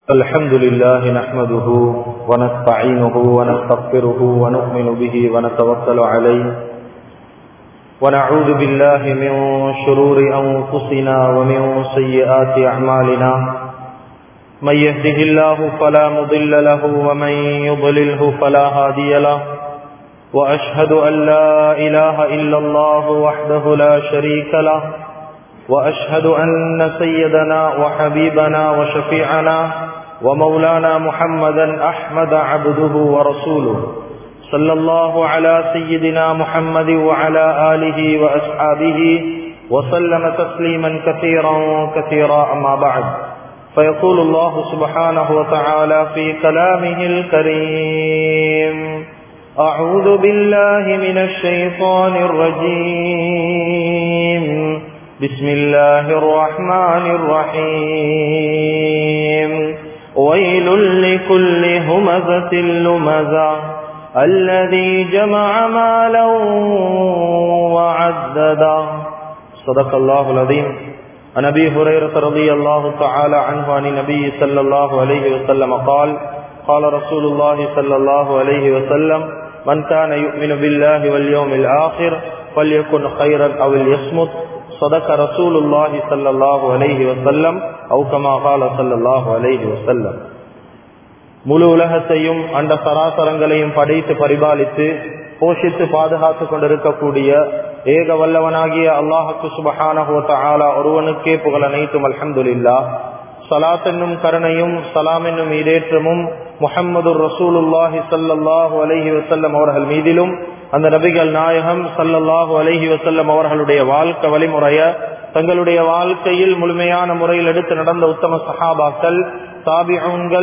الحمد لله نحمده ونستعينه ونستغفره ونؤمن به ونتوكل عليه ونعوذ بالله من شرور أنفسنا ومن سيئات أعمالنا من يهده الله فلا مضل له ومن يضلله فلا هادي له وأشهد أن لا إله إلا الله وحده لا شريك له وأشهد أن سيدنا وحبيبنا وشفيعنا ومولانا محمدا أحمد عبده ورسوله صلى الله على سيدنا محمد وعلى آله وأصحابه وسلم تسليما كثيرا كثيرا أما بعد فيقول الله سبحانه وتعالى في كلامه الكريم أعوذ بالله من الشيطان الرجيم بسم الله الرحمن الرحيم ويل لكل همزة لمزة الذي جمع مالا وعددا صدق الله العظيم عن ابي هريره رضي الله تعالى عنه عن النبي صلى الله عليه وسلم قال قال رسول الله صلى الله عليه وسلم من كان يؤمن بالله واليوم الاخر فليكن خيرا او ليصمت صدق رسول الله صلى الله عليه وسلم او كما قال صلى الله عليه وسلم முழு உலகத்தையும் அந்த சராசரங்களையும் படைத்து பரிபாலித்து போஷித்து பாதுகாத்து கொண்டிருக்கக்கூடிய ஏக வல்லவனாகிய அல்லாஹுக்கு சுபஹானஹுவத்த ஆலா ஒருவனுக்கே புகழ் அனைத்தும் அல்ஹம்துலில்லா சலாத் என்னும் கருணையும் சலாம் என்னும் ஈடேற்றமும் முஹம்மது ரசூலுல்லாஹி சல்லாஹூ அலஹி வசல்லம் அவர்கள் மீதிலும் அந்த நபிகள் நாயகம் சல்லல்லாஹு அலஹி வசல்லம் அவர்களுடைய வாழ்க்கை வழிமுறைய தங்களுடைய வாழ்க்கையில் முழுமையான முறையில் எடுத்து நடந்த உத்தம சஹாபாக்கள் தாபிகள்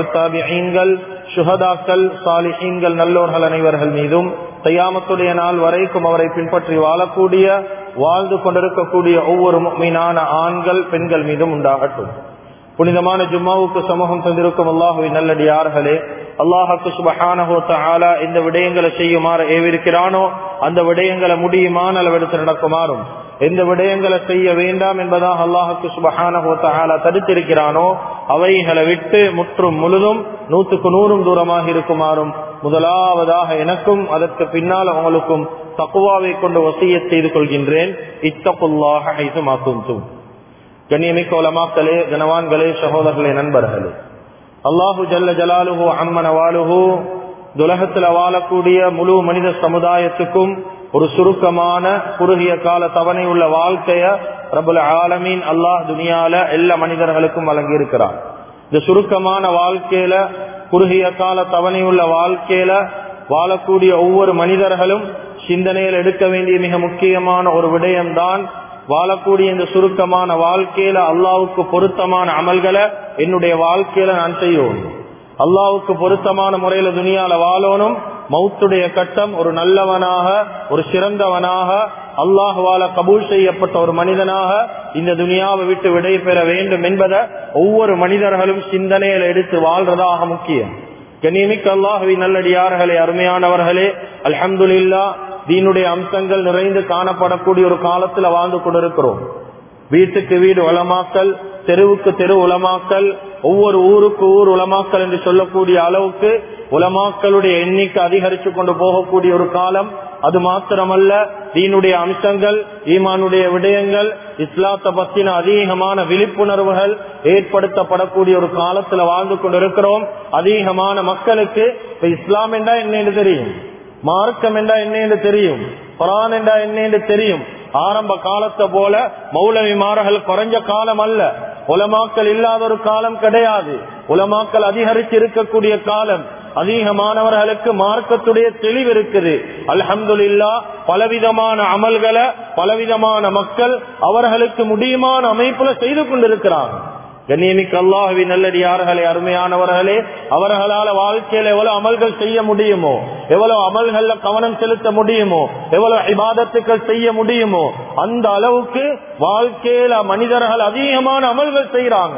தாபிகள் சுஹதாக்கள் சாலிஹீன்கள் நல்லோர்கள் அனைவர்கள் மீதும் தையாமத்துடைய நாள் வரைக்கும் அவரை பின்பற்றி வாழக்கூடிய வாழ்ந்து கொண்டிருக்கக்கூடிய ஒவ்வொரு மீனான ஆண்கள் பெண்கள் மீதும் உண்டாகட்டும் புனிதமான ஜும்மாவுக்கு சமூகம் தந்திருக்கும் அல்லாஹுவின் நல்லடியார்களே அல்லாஹுக்கு சுபஹானஹோத்த ஆலா இந்த விடயங்களை செய்யுமாறு ஏவிருக்கிறானோ அந்த விடயங்களை முடியுமான அளவெடுத்து நடக்குமாறும் எந்த விடயங்களை செய்ய வேண்டாம் என்பதாக அல்லாஹுக்கு சுபஹானஹோத்த ஆலா தடுத்திருக்கிறானோ அவைகளை விட்டு முற்றும் முழுதும் நூற்றுக்கு நூறும் தூரமாக இருக்குமாறும் முதலாவதாக எனக்கும் அதற்கு பின்னால் அவங்களுக்கும் தக்குவாவை கொண்டு வசிய செய்து கொள்கின்றேன் இத்தப்புல்லாக ஐசுமாக்கும் கண்ணியமிக்க உலமாக்களே கனவான்களே சகோதரர்களே நண்பர்களே அல்லாஹு ஜல்ல ஜலாலுஹு அம்மன வாலுஹு துலகத்தில் வாழக்கூடிய முழு மனித சமுதாயத்துக்கும் ஒரு சுருக்கமான குறுகிய கால தவணை உள்ள வாழ்க்கைய பிரபுல ஆலமீன் அல்லாஹ் துனியால எல்லா மனிதர்களுக்கும் வழங்கி இருக்கிறார் இந்த சுருக்கமான வாழ்க்கையில குறுகிய கால தவணை உள்ள வாழ்க்கையில வாழக்கூடிய ஒவ்வொரு மனிதர்களும் சிந்தனையில் எடுக்க வேண்டிய மிக முக்கியமான ஒரு விடயம்தான் வாழக்கூடிய இந்த சுருக்கமான வாழ்க்கையில அல்லாவுக்கு பொருத்தமான அமல்களை என்னுடைய வாழ்க்கையில நான் செய்யணும் அல்லாவுக்கு பொருத்தமான முறையில துணியால வாழணும் மௌத்துடைய கட்டம் ஒரு நல்லவனாக ஒரு சிறந்தவனாக அல்லாஹுவால கபூல் செய்யப்பட்ட ஒரு மனிதனாக இந்த துனியாவை விட்டு விடை பெற வேண்டும் என்பதை ஒவ்வொரு மனிதர்களும் சிந்தனையில எடுத்து வாழ்றதாக முக்கியம் கண்ணியமிக்க அல்லாஹுவி நல்லடியார்களே அருமையானவர்களே அல்ஹம்துல்லா தீனுடைய அம்சங்கள் நிறைந்து காணப்படக்கூடிய ஒரு காலத்துல வாழ்ந்து கொண்டிருக்கிறோம் வீட்டுக்கு வீடு உலமாக்கல் தெருவுக்கு தெரு உலமாக்கல் ஒவ்வொரு ஊருக்கு ஊர் உலமாக்கல் என்று சொல்லக்கூடிய அளவுக்கு உலமாக்களுடைய எண்ணிக்கை அதிகரித்து கொண்டு போகக்கூடிய ஒரு காலம் அது மாத்திரமல்ல தீனுடைய அம்சங்கள் ஈமானுடைய விடயங்கள் இஸ்லாத்தை பத்தின அதிகமான விழிப்புணர்வுகள் ஏற்படுத்தப்படக்கூடிய ஒரு காலத்துல வாழ்ந்து கொண்டிருக்கிறோம் அதிகமான மக்களுக்கு இப்ப இஸ்லாம் என்றா என்னன்னு தெரியும் மார்க்கம் என்றா என்னன்னு தெரியும் குரான் என்றா என்னன்னு தெரியும் ஆரம்ப காலத்தை போல மௌலவிமார்கள் குறைஞ்ச காலம் அல்ல உலமாக்கல் இல்லாத ஒரு காலம் கிடையாது உலமாக்கல் அதிகரித்து இருக்கக்கூடிய காலம் அதிகமானவர்களுக்கு மார்க்கத்துடைய தெளிவு இருக்குது அல்ஹம்துல்லா பலவிதமான அமல்களை பலவிதமான மக்கள் அவர்களுக்கு முடியுமான அமைப்புல செய்து கொண்டிருக்கிறாங்க கண்ணியமிக்க அல்லாஹவி நல்லடியார்களே அருமையானவர்களே அவர்களால வாழ்க்கையில எவ்வளவு அமல்கள் செய்ய முடியுமோ எவ்வளவு அமல்கள்ல கவனம் செலுத்த முடியுமோ எவ்வளவு இபாதத்துக்கள் செய்ய முடியுமோ அந்த அளவுக்கு வாழ்க்கையில மனிதர்கள் அதிகமான அமல்கள் செய்யறாங்க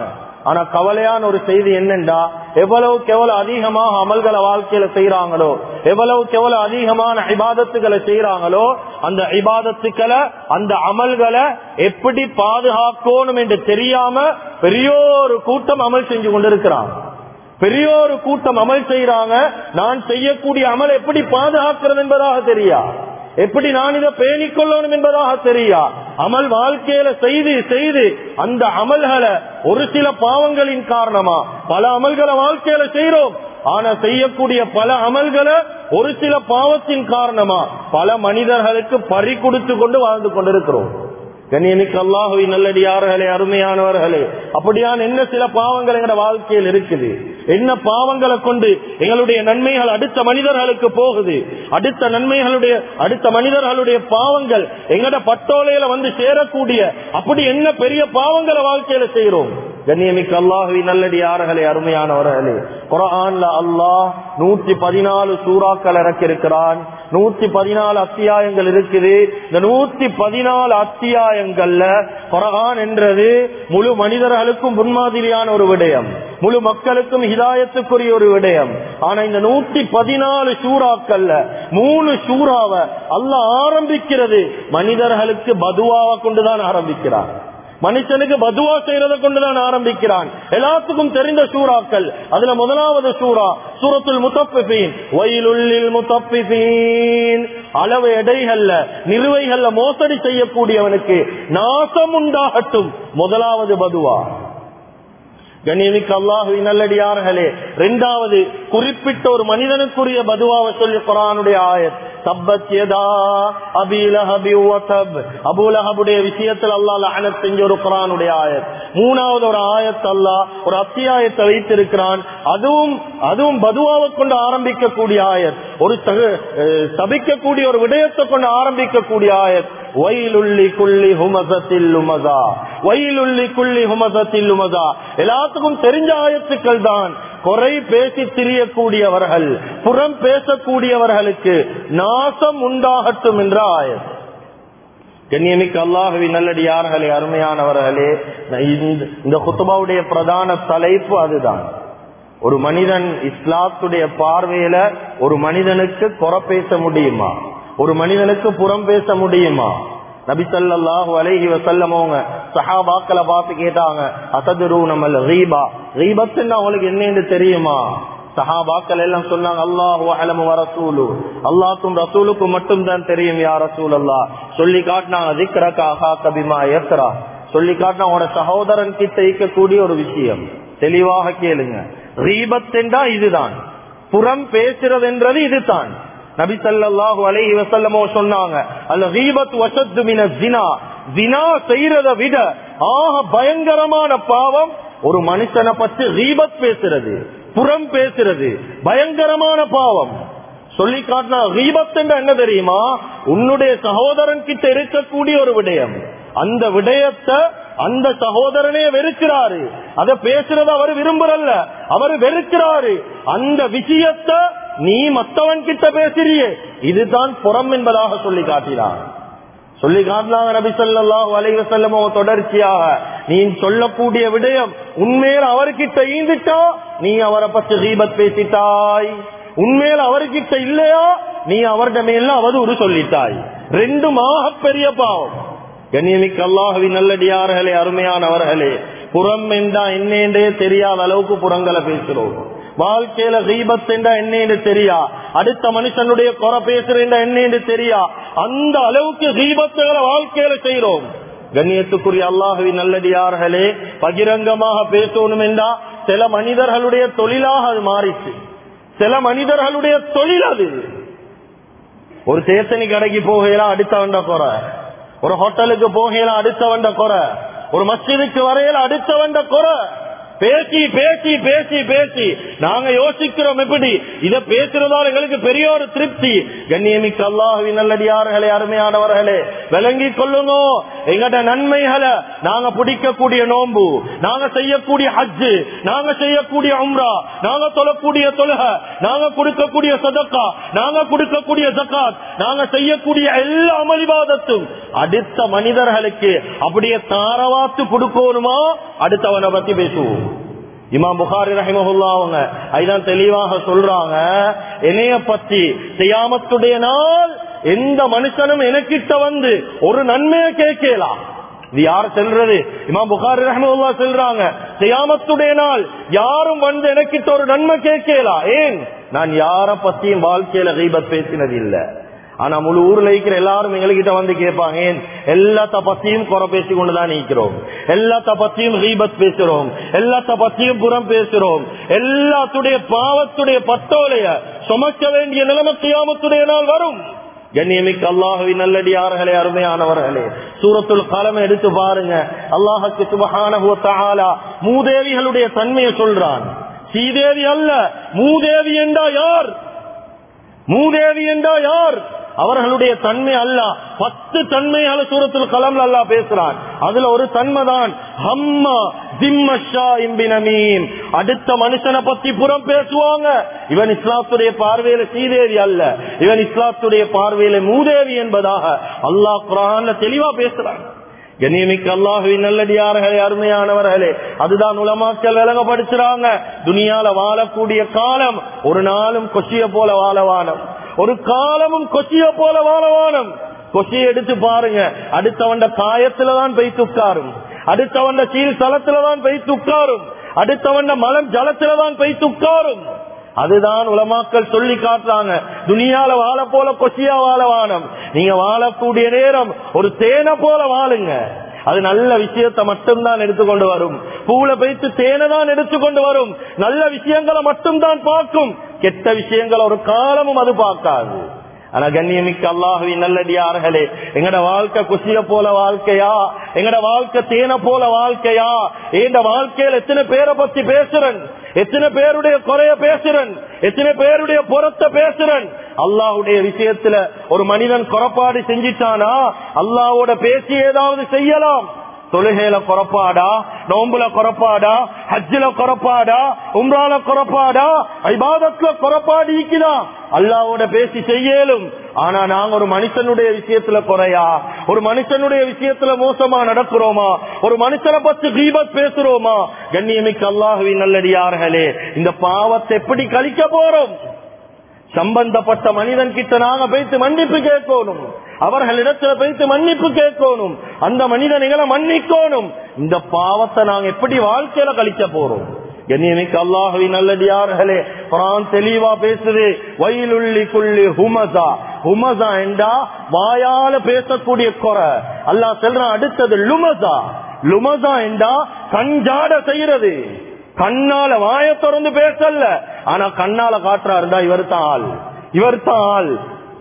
ஆனா கவலையான ஒரு செய்தி என்னண்டா எவ்வளவுக்கு எவ்வளவு அதிகமாக அமல்களை வாழ்க்கையில செய்யறாங்களோ எவ்வளவுக்கு எவ்வளவு அதிகமான இபாதத்துகளை செய்யறாங்களோ அந்த இபாதத்துக்களை அந்த அமல்களை எப்படி பாதுகாக்கணும் என்று தெரியாம பெரிய ஒரு கூட்டம் அமல் செஞ்சு கொண்டிருக்கிறாங்க பெரிய ஒரு கூட்டம் அமல் செய்யறாங்க நான் செய்யக்கூடிய அமல் எப்படி பாதுகாக்கிறது என்பதாக தெரியா எப்படி நான் இதை பேணிக் கொள்ளணும் என்பதாக தெரியா அமல் வாழ்க்கையில செய்து செய்து அந்த அமல்களை ஒரு சில பாவங்களின் காரணமா பல அமல்களை வாழ்க்கையில செய்யறோம் ஆனா செய்யக்கூடிய பல அமல்களை ஒரு சில பாவத்தின் காரணமா பல மனிதர்களுக்கு பறி கொடுத்து கொண்டு வாழ்ந்து கொண்டிருக்கிறோம் கண்ணியமிக்கு அல்லாஹுவி நல்லடியார்களே அருமையானவர்களே அப்படியான என்ன சில பாவங்கள் எங்க வாழ்க்கையில் இருக்குது என்ன பாவங்களை கொண்டு எங்களுடைய நன்மைகள் அடுத்த மனிதர்களுக்கு போகுது அடுத்த நன்மைகளுடைய அடுத்த மனிதர்களுடைய பாவங்கள் எங்கட பட்டோலையில வந்து சேரக்கூடிய அப்படி என்ன பெரிய பாவங்களை வாழ்க்கையில செய்யறோம் கண்ணியமிக்கு அல்லாஹுவி நல்லடியார்களே அருமையானவர்களே குரான்ல அல்லாஹ் நூற்றி பதினாலு சூறாக்கள் இறக்கிருக்கிறான் நூத்தி பதினாலு அத்தியாயங்கள் இருக்குது இந்த நூத்தி பதினாலு அத்தியாயங்கள்ல குரான் என்றது முழு மனிதர்களுக்கும் முன்மாதிரியான ஒரு விடயம் முழு மக்களுக்கும் ஹிதாயத்துக்குரிய ஒரு விடயம் ஆனா இந்த நூத்தி பதினாலு சூறாக்கள்ல மூணு சூறாவை அல்ல ஆரம்பிக்கிறது மனிதர்களுக்கு பதுவாவை கொண்டுதான் ஆரம்பிக்கிறார் மனுஷனுக்கு பதுவா செய்யறத கொண்டுதான் ஆரம்பிக்கிறான் எல்லாத்துக்கும் தெரிந்த சூறாக்கள் அதுல முதலாவது சூறா சூரத்துல் முத்தப்பின் வயலுள்ளில் முத்தப்பின் அளவு எடைகள்ல நிறுவைகள்ல மோசடி செய்யக்கூடியவனுக்கு நாசம் உண்டாகட்டும் முதலாவது பதுவா கண்ணியமிக்கு அல்லாஹு நல்லடியார்களே இரண்டாவது குறிப்பிட்ட ஒரு மனிதனுக்குரிய பதுவாவை சொல்லி குரானுடைய ஆயத் தப்பத் யதா அபிலஹபி வதப் அபூலஹபுடைய விஷயத்தில் அல்லாஹ் லஅனத் செஞ்ச ஒரு குரானுடைய ஆயத் மூணாவது ஒரு ஆயத் அல்லாஹ் ஒரு அத்தியாயத்தை வைத்திருக்கிறான் அதுவும் அதுவும் பதுவாவை கொண்டு ஆரம்பிக்கக்கூடிய ஆயத் ஒரு சபிக்கக்கூடிய ஒரு விடயத்தை கொண்டு ஆரம்பிக்கக்கூடிய ஆயத் வயலுள்ளி குள்ளி ஹுமசத்தில் லுமதா வயலுள்ளி குள்ளி ஹுமசத்தில் லுமதா எல்லாத்துக்கும் தெரிஞ்ச ஆயத்துக்கள் தான் குறை பேசி திரியக்கூடியவர்கள் புறம் பேசக்கூடியவர்களுக்கு நாசம் உண்டாகட்டும் என்ற ஆயத் கண்ணியமிக்கு அல்லாஹவி நல்லடியார்களே அருமையானவர்களே இந்த குத்துபாவுடைய பிரதான தலைப்பு அதுதான் ஒரு மனிதன் இஸ்லாத்துடைய பார்வையில ஒரு மனிதனுக்கு குறை பேச முடியுமா ஒரு மனிதனுக்கு புறம் பேச முடியுமா நபிசல்லாஹு அலைஹி வசல்லம் அவங்க சஹாபாக்களை பார்த்து கேட்டாங்க அசதுரு நம்மள ரீபா ரீபத்துன்னு அவங்களுக்கு என்னன்னு தெரியுமா சஹாபாக்கள் எல்லாம் சொன்னாங்க அல்லாஹு அலமு ரசூலு அல்லாஹுக்கும் ரசூலுக்கும் மட்டும் தான் தெரியும் யா ரசூல் அல்லா சொல்லி காட்டினாங்க திக்ரகா ஹா கபிமா எத்ரா சொல்லி காட்டினா அவனோட சகோதரன் கிட்ட இருக்கக்கூடிய ஒரு விஷயம் தெளிவாக கேளுங்க ரீபத்தென்றா இதுதான் புறம் பேசுறது என்றது இதுதான் நபி சல்லாஹூ அலைஹி வசல்லமோ சொன்னாங்க அல்ல ரீபத் வசத்து மின ஜினா ஜினா செய்யறத விட ஆக பயங்கரமான பாவம் ஒரு மனுஷனை பற்றி ரீபத் பேசுறது புறம் பேசுறது பயங்கரமான பாவம் சொல்லி காட்டினா ரீபத் என்ற என்ன தெரியுமா உன்னுடைய சகோதரன் கிட்ட இருக்கக்கூடிய ஒரு விடயம் அந்த விடயத்தை அந்த சகோதரனே வெறுக்கிறாரு அத பேசுறத அவர் விரும்புறல்ல அவர் வெறுக்கிறாரு அந்த விஷயத்தை நீ மத்தவன் கிட்ட பேசுறியே இதுதான் புறம் என்பதாக சொல்லி காட்டினார் சொல்லி காட்டினாங்க நபி சொல்லாஹு அலைவ செல்லமோ தொடர்ச்சியாக நீ சொல்லக்கூடிய விடயம் உண்மையில் அவர்கிட்ட ஈந்துட்டா நீ அவரை பற்றி தீபத் பேசிட்டாய் உண்மையில் அவர்கிட்ட இல்லையா நீ அவருடைய மேல அவதூறு சொல்லிட்டாய் ரெண்டுமாக பெரிய பாவம் கண்ணியமிக்கு அல்லாஹவி நல்லடியார்களே அருமையானவர்களே புறம் என்றா என்னென்றே தெரியாத அளவுக்கு புறங்களை பேசுறோம் வாழ்க்கையில தீபத் என்றா என்னன்னு தெரியா அடுத்த மனுஷனுடைய குறை பேசுறேன் என்னன்னு தெரியா அந்த அளவுக்கு தீபத்துகளை வாழ்க்கையில செய்யறோம் கண்ணியத்துக்குரிய அல்லாஹவி நல்லடியார்களே பகிரங்கமாக பேசணும் என்றா சில மனிதர்களுடைய தொழிலாக அது மாறிச்சு சில மனிதர்களுடைய தொழில் அது ஒரு சேத்தனி கடைக்கு போகலாம் அடுத்தவண்ட குறை ஒரு ஹோட்டலுக்கு போகலாம் அடுத்தவண்ட குறை ஒரு மஸ்ஜிதுக்கு வரையில அடுத்தவண்ட குறை பேசி பேசி பேசி பேசி நாங்க யோசிக்கிறோம் எப்படி இத பேசுறதால எங்களுக்கு பெரிய ஒரு திருப்தி கண்ணியமிக்கு அல்லாஹுவி நல்லடியார்களே அருமையானவர்களே விளங்கி கொள்ளுங்க எங்கட நன்மைகளை நாங்க பிடிக்கக்கூடிய நோன்பு நாங்க செய்யக்கூடிய ஹஜ்ஜு நாங்க செய்யக்கூடிய உம்ரா நாங்க தொழக்கூடிய தொழுக நாங்க கொடுக்கக்கூடிய சதக்கா நாங்க கொடுக்கக்கூடிய ஜக்காத் நாங்க செய்யக்கூடிய எல்லா அமளிவாதத்தும் அடுத்த மனிதர்களுக்கு அப்படியே தாரவாத்து கொடுக்கணுமா அடுத்தவனை பத்தி பேசுவோம் இமாம் புகாரி ரஹிமஹுல்லா அவங்க அதுதான் தெளிவாக சொல்றாங்க என்னைய பத்தி செய்யாமத்துடைய நாள் எந்த மனுஷனும் எனக்கிட்ட வந்து ஒரு நன்மையை கேட்கலாம் இது யார் செல்றது இமாம் புகாரி ரஹ்மத்துல்லா செல்றாங்க செய்யாமத்துடைய நாள் யாரும் வந்து எனக்கிட்ட ஒரு நன்மை கேட்கலாம் ஏன் நான் யார பத்தியும் வாழ்க்கையில கைபத் பேசினது இல்ல ஆனா முழு ஊர்ல இருக்கிற எல்லாரும் எங்ககிட்ட வந்து கேட்பாங்க ஏன் எல்லாத்த பத்தியும் குறை பேசி கொண்டுதான் நிற்கிறோம் எல்லாத்த பத்தியும் ரீபத் பேசுறோம் எல்லாத்த பத்தியும் புறம் பேசுறோம் எல்லாத்துடைய பாவத்துடைய பட்டோலைய சுமக்க வேண்டிய நிலைமை கியாமத்துடைய நாள் வரும் கண்ணியமிக்க அல்லாஹுவின் நல்லடியார்களே அருமையானவர்களே சூரத்துல் கலமை எடுத்து பாருங்க அல்லாஹுக்கு சுபஹான மூதேவிகளுடைய தன்மையை சொல்றான் ஸ்ரீதேவி அல்ல மூதேவி என்றா யார் மூதேவி என்றா யார் அவர்களுடைய தன்மை அல்ல பத்து தன்மையால சூரத்தில் கலம்ல அல்லா பேசுறான் அதுல ஒரு தன்மை தான் ஹம்மா திம்மஷா இம்பினமீம் அடுத்த மனுஷனை பத்தி புறம் பேசுவாங்க இவன் இஸ்லாத்துடைய பார்வையில ஸ்ரீதேவி அல்ல இவன் இஸ்லாத்துடைய பார்வையில மூதேவி என்பதாக அல்லாஹ் குரான்ல தெளிவா பேசுறான் கண்ணியமிக்க அல்லாஹுவின் நல்லடியார்களே அருமையானவர்களே அதுதான் உலமாக்கல் விளங்கப்படுத்துறாங்க துனியால வாழக்கூடிய காலம் ஒரு நாளும் கொச்சிய போல வாழவானம் ஒரு காலமும் கொச்சிய போல வாழவானம் கொச்சியை எடுத்து பாருங்க அடுத்தவண்ட காயத்துலதான் போய் துக்காரும் அடுத்தவண்ட கீழ் தளத்துலதான் போய் துக்காரும் அடுத்தவண்ட மலம் ஜலத்துலதான் போய் துக்காரும் அதுதான் உலமாக்கள் சொல்லி காட்டுறாங்க துனியால வாழ போல கொசியா வாழ வானம் நீங்க வாழக்கூடிய நேரம் ஒரு தேனை போல வாழுங்க அது நல்ல விஷயத்தை மட்டும்தான் எடுத்துக்கொண்டு வரும் பூல வைத்து தேனை தான் எடுத்துக்கொண்டு வரும் நல்ல விஷயங்களை மட்டும்தான் பார்க்கும் கெட்ட விஷயங்களை ஒரு காலமும் அது பார்க்காது ஆனா கண்ணியமிக்க அல்லாஹுவி நல்லடியார்களே எங்கட வாழ்க்கை குசிய போல வாழ்க்கையா எங்கட வாழ்க்கை தேன போல வாழ்க்கையா எங்க வாழ்க்கையில எத்தனை பேரை பத்தி பேசுறன் எத்தனை பேருடைய குறைய பேசுறன் எத்தனை பேருடைய புறத்தை பேசுறன் அல்லாஹுடைய விஷயத்துல ஒரு மனிதன் குறப்பாடு செஞ்சிட்டானா அல்லாவோட பேசி ஏதாவது செய்யலாம் தொழுகையில குறப்பாடா நோம்புல குறப்பாடா ஹஜ்ஜில குறப்பாடா உம்ரால குறப்பாடா ஐபாதத்துல குறப்பாடு ஈக்குதா அல்லாவோட பேசி செய்யலும் ஆனா நாங்க ஒரு மனுஷனுடைய விஷயத்துல குறையா ஒரு மனுஷனுடைய விஷயத்துல மோசமா நடக்கிறோமா ஒரு மனுஷனை பத்தி தீபத் பேசுறோமா கண்ணியமிக்க அல்லாஹுவின் நல்லடியார்களே இந்த பாவத்தை எப்படி கழிக்க போறோம் சம்பந்தப்பட்ட மனிதன் கிட்ட நாங்க போய்த்து மன்னிப்பு கேட்கணும் அவர்களிடத்துல போய்த்து மன்னிப்பு கேட்கணும் அந்த மனிதனைகளை மன்னிக்கணும் இந்த பாவத்தை நாங்க எப்படி வாழ்க்கையில கழிக்க போறோம் கண்ணியமிக்க அல்லாஹவி நல்லடியார்களே குரான் தெளிவா பேசுது வயலுள்ளி குள்ளி ஹுமசா ஹுமசா என்றா வாயால பேசக்கூடிய குறை அல்லாஹ் சொல்றான் அடுத்தது லுமசா லுமசா என்றா கஞ்சாட செய்யறது கண்ணால வாய திறந்து பேசல ஆனா கண்ணால காட்டுறாருந்தா இவர் தான் ஆள் இவர் தான் ஆள்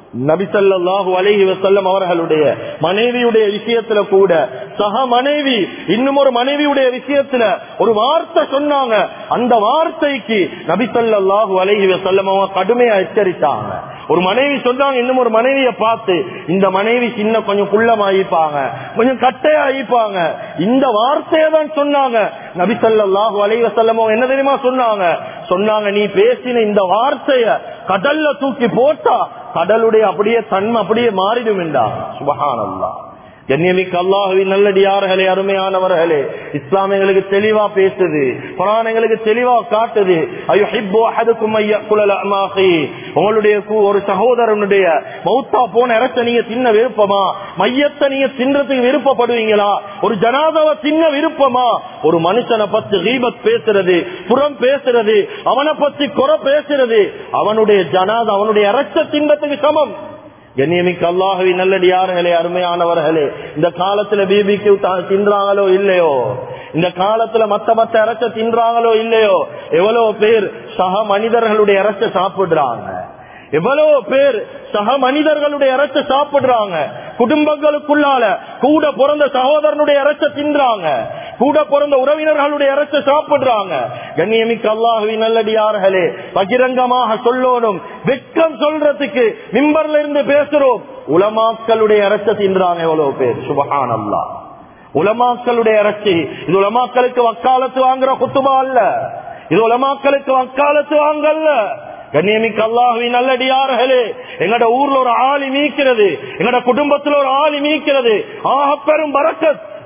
நபிசல்லாஹு அலைஹி வசல்லம் அவர்களுடைய மனைவியுடைய விஷயத்துல கூட சக மனைவி இன்னும் ஒரு மனைவியுடைய விஷயத்துல ஒரு வார்த்தை சொன்னாங்க அந்த வார்த்தைக்கு நபிசல்லாஹு அலைஹி வசல்லம் அவங்க கடுமையா எச்சரித்தாங்க ஒரு மனைவி சொன்னாங்க இன்னும் ஒரு மனைவிய பார்த்து இந்த மனைவி சின்ன கொஞ்சம் குள்ளமாயிப்பாங்க கொஞ்சம் கட்டையாயிப்பாங்க இந்த வார்த்தையை தான் சொன்னாங்க நபிசல்லாஹு அலைஹி வசல்லம் அவங்க என்ன தெரியுமா சொன்னாங்க சொன்னாங்க நீ பேசின இந்த வார்த்தைய கடல்ல தூக்கி போட்டா கடலுடைய அப்படியே தன்மை அப்படியே மாறிடும் என்றா சுபகானல்லா கண்ணியமிக்க அல்லாஹுவின் நல்லடியார்களே அருமையானவர்களே இஸ்லாம் எங்களுக்கு தெளிவா பேசுது குரான் எங்களுக்கு தெளிவா காட்டுது ஐயோ ஹிப்போ அஹதுக்கும் ஐயா குலல் அமாஹி உங்களுடைய கு- ஒரு சகோதரனுடைய மௌத்தா போன இறச்ச நீங்க தின்ன விருப்பமா மையத்தை நீங்க தின்றதுக்கு விருப்பப்படுவீங்களா ஒரு ஜனாதாவை தின்ன விருப்பமா ஒரு மனுஷனை பத்தி ரீபத் பேசுறது புறம் பேசுறது அவனை பத்தி குறை பேசுறது அவனுடைய ஜனாதா அவனுடைய இறச்ச தின்பத்துக்கு சமம் கண்ணியமிக்க அல்லாஹவி நல்லடியார்களே அருமையானவர்களே இந்த காலத்துல பிபிக்கு தின்றாங்களோ இல்லையோ இந்த காலத்துல மத்த மத்த இறைச்ச தின்றாங்களோ இல்லையோ எவ்வளவு பேர் சக மனிதர்களுடைய இறைச்ச சாப்பிடுறாங்க எவ்வளவு பேர் சக மனிதர்களுடைய இறைச்ச சாப்பிடுறாங்க குடும்பங்களுக்குள்ளால கூட பிறந்த சகோதரனுடைய இறைச்ச தின்றாங்க கூட பிறந்த உறவினர்களுடைய இறைச்ச சாப்பிடுறாங்க கண்ணியமிக்க அல்லாஹுவி நல்லடியார்களே பகிரங்கமாக சொல்லணும் வெட்கம் சொல்றதுக்கு மிம்பர்ல இருந்து பேசுறோம் உலமாக்களுடைய இறைச்ச தின்றாங்க எவ்வளவு பேர் சுபஹான் அல்லா உலமாக்களுடைய இறைச்சி இது உலமாக்களுக்கு வக்காலத்து வாங்குற குத்துபா அல்ல இது உலமாக்களுக்கு வக்காலத்து வாங்கல்ல கண்ணியமிக்க அல்லாஹுவின் நல்லடியார்களே எங்கட ஊர்ல ஒரு ஆளி மீக்கிறது எங்கட குடும்பத்துல ஒரு ஆளி மீக்கிறது ஆக பெரும் பரக்கத்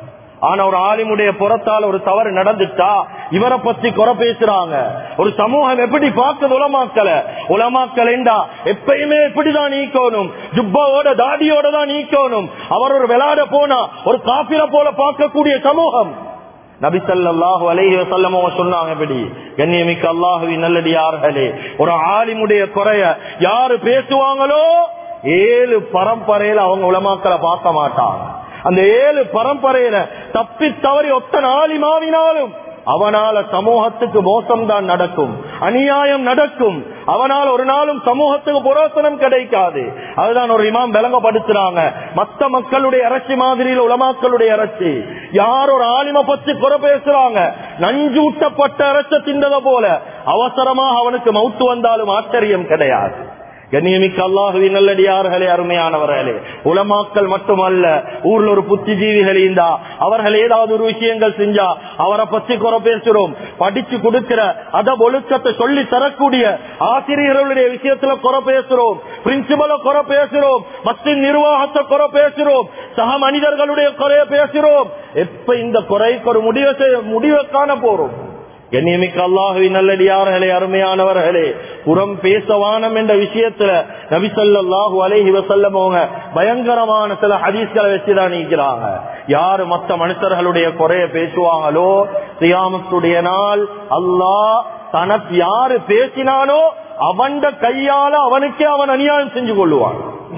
ஆனா ஒரு ஆலிமுடைய புறத்தால் ஒரு தவறு நடந்துட்டா இவரை பத்தி குறை பேசுறாங்க ஒரு சமூகம் எப்படி பார்க்குது உலமாக்கல உலமாக்கலைண்டா எப்பயுமே எப்படிதான் நீக்கணும் ஜுப்பாவோட தாடியோட தான் நீக்கணும் அவர் ஒரு விளையாட போனா ஒரு காபிர போல பார்க்கக்கூடிய சமூகம் நபி ஸல்லல்லாஹு அலைஹி வஸல்லம் அவங்க சொன்னாங்க எப்படி கண்ணியமிக்க அல்லாஹுவின் நல்லடியார்களே ஒரு ஆலிமுடைய குறைய யாரு பேசுவாங்களோ ஏழு பரம்பரையில அவங்க உலமாக்களை பார்க்க மாட்டாங்க அந்த ஏழு பரம்பரையில தப்பி தவறி ஒத்த ஆலிமாவினாலும் அவனால சமூகத்துக்கு மோசம் தான் நடக்கும் அநியாயம் நடக்கும் அவனால் ஒரு நாளும் சமூகத்துக்கு புரோசனம் கிடைக்காது அதுதான் ஒரு இமாம் விளங்கப்படுத்துறாங்க மத்த மக்களுடைய அரசி மாதிரியில் உலமாக்களுடைய அரசி யார் ஒரு ஆலிம பத்தி குறை பேசுறாங்க நஞ்சூட்டப்பட்ட அரச தின்றத போல அவசரமாக அவனுக்கு மவுத்து வந்தாலும் ஆச்சரியம் கிடையாது கண்ணியமிக்க அல்லாஹுவின் நல்லடியார்களே அருமையானவர்களே உலமாக்கள் மட்டுமல்ல ஊர்ல ஒரு புத்திஜீவிகள் இருந்தா அவர்கள் ஏதாவது ஒரு விஷயங்கள் செஞ்சா அவரை பத்தி குறை பேசுறோம் படிச்சு கொடுக்கிற அத ஒழுக்கத்தை சொல்லி தரக்கூடிய ஆசிரியர்களுடைய விஷயத்துல குறை பேசுறோம் பிரின்சிபல குறை பேசுறோம் மற்ற நிர்வாகத்தை குறை பேசுறோம் சக மனிதர்களுடைய குறைய பேசுறோம் எப்ப இந்த குறைக்கு ஒரு முடிவை செய்ய- முடிவை காண போறோம் கண்ணியமிக்க அல்லாஹுவின் நல்லடியார்களே அருமையானவர்களே புறம் பேசவானம் என்ற விஷயத்துல நபிசல்லாஹு அலைஹி வசல்லம் அவங்க பயங்கரமான சில ஹதீஸ்களை வச்சுதான் நீக்கிறாங்க யாரு மத்த மனுஷர்களுடைய குறைய பேசுவாங்களோ சியாமத்துடைய நாள் அல்லாஹ் தனக்கு யாரு பேசினானோ அவன்ட கையால அவனுக்கே அவன் அநியாயம் செஞ்சு கொள்ளுவான்